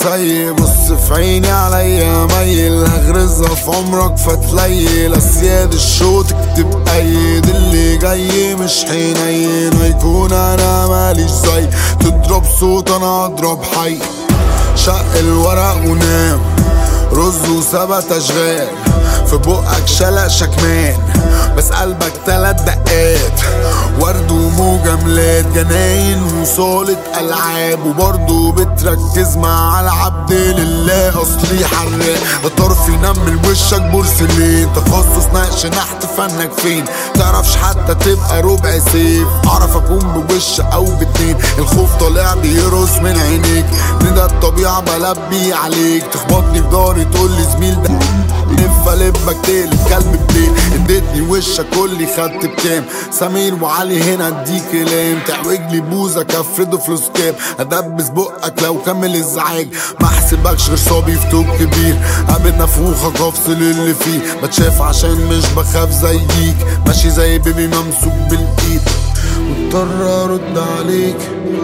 سيء بص في عيني عليا ميل هغرزها في عمرك فتليل اسياد الشوط اكتب ايد اللي جاي مش حنين هيكون انا ماليش زي تضرب صوت انا اضرب حي شق الورق ونام رز وسبت اشغال في بقك شلق شكمان بس قلبك تلات دقات ورد ومجاملات جناين وصالة ألعاب وبرضه بتركز مع العبد لله أصلي حراق ده طرف ينمل وشك بورسلين تخصص نقش نحت فنك فين تعرفش حتى تبقى ربع سيف أعرف أكون بوش أو باتنين الخوف طالع بيرقص من عينيك ندى الطبيعة بلبي عليك تخبطني في داري تقولي زميل ده لف لبك تقلب كلب بدين اديتني وشك قولي خدت بكام سمير وعلي هنا اديك كلام تعوج لي بوزك افرده فلوس كام ادبس بقك لو كمل ازعاج ما احسبكش غير صبي في توب كبير قابل نفوخك افصل اللي فيه بتشاف عشان مش بخاف زيك ماشي زي بيبي ممسوك بالايد مضطر ارد عليك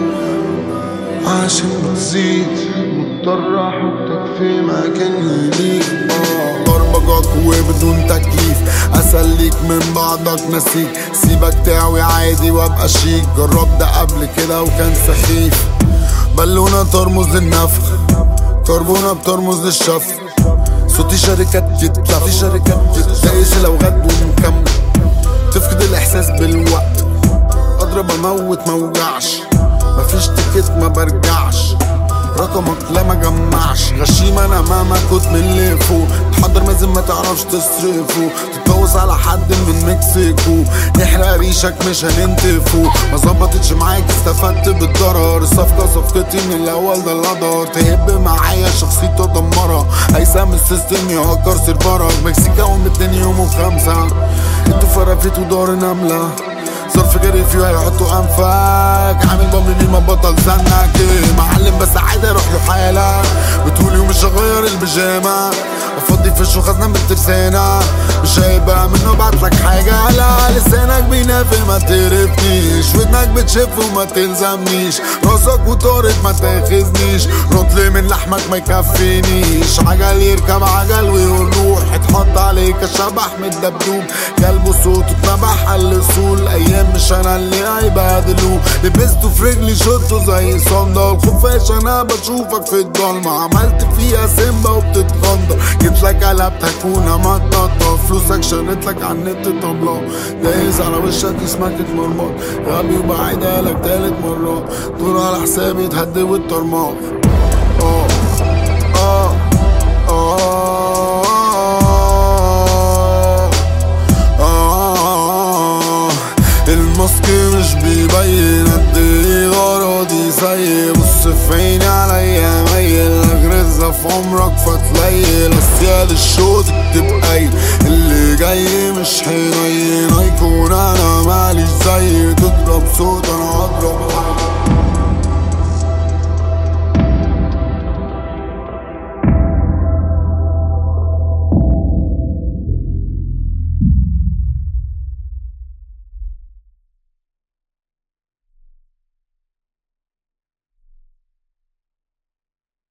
عشان بتزيد مضطر احطك في مكان ليك اه برمجك وبدون تكليف اسليك من بعضك نسيك سيبك تعوي عادي وابقى شيك جرب ده قبل كده وكان سخيف بالونة ترمز للنفخ كربونة بترمز للشفق صوتي شركات جدا في شركات جدا زي لو غد ومكمل تفقد الاحساس بالوقت اضرب اموت موجعش مفيش تيكت ما برجعش رقمك لا ما جمعش غشيم انا مهما كنت من اللي فوق تحضر مازن ما تعرفش تصرفه تتجوز على حد من مكسيكو نحرق ريشك مش هننتفو ما ظبطتش معاك استفدت بالضرر الصفقة صفقتي من الاول ده القدر تهب معايا شخصيته دمرها هيسام السيستم يهكر سيرفرك مكسيكا ومن اتنين يوم وخمسة انتوا فرفتوا دار نملة صرف جري فيه هيحطوا انفاك عامل ضمني ما بطل زنك إيه، معلم بس عادي اروح له حالة بتقولي ومش هغير البيجامة افضي فيش وخزنة من ترسانة مش هيبقى منه بعتلك حاجة لا لسانك بينافي ما تعرفنيش ودنك بتشف وما تلزمنيش راسك وطارت ما تاخذنيش رطل من لحمك ما يكفينيش عجل يركب عجل ويقول روح اتحط عليك شبح من الدبدوب كلبه صوته اتنبح قال الاصول ايام مش انا اللي هيبهدلوه لبسته في رجلي شطه زي صندة الخفاش انا بشوفك في الضلمة عملت فيها سيمبا وبتتغندر جيت لك قلبت هكون مطاطا فلوسك شريت لك على النت طبلة دايس على وشك اسمك اتمرمط غبي وبعيدها لك تالت مرة دور على حسابي اتهدي والطرماخ اه اه اه آه الماسك مش بيبين قد ايه غراضي زي بص في عيني عليا ميل اغرزها في عمرك فتليل اسياد الشوط اكتب اي اللي جاي مش حنين هيكون انا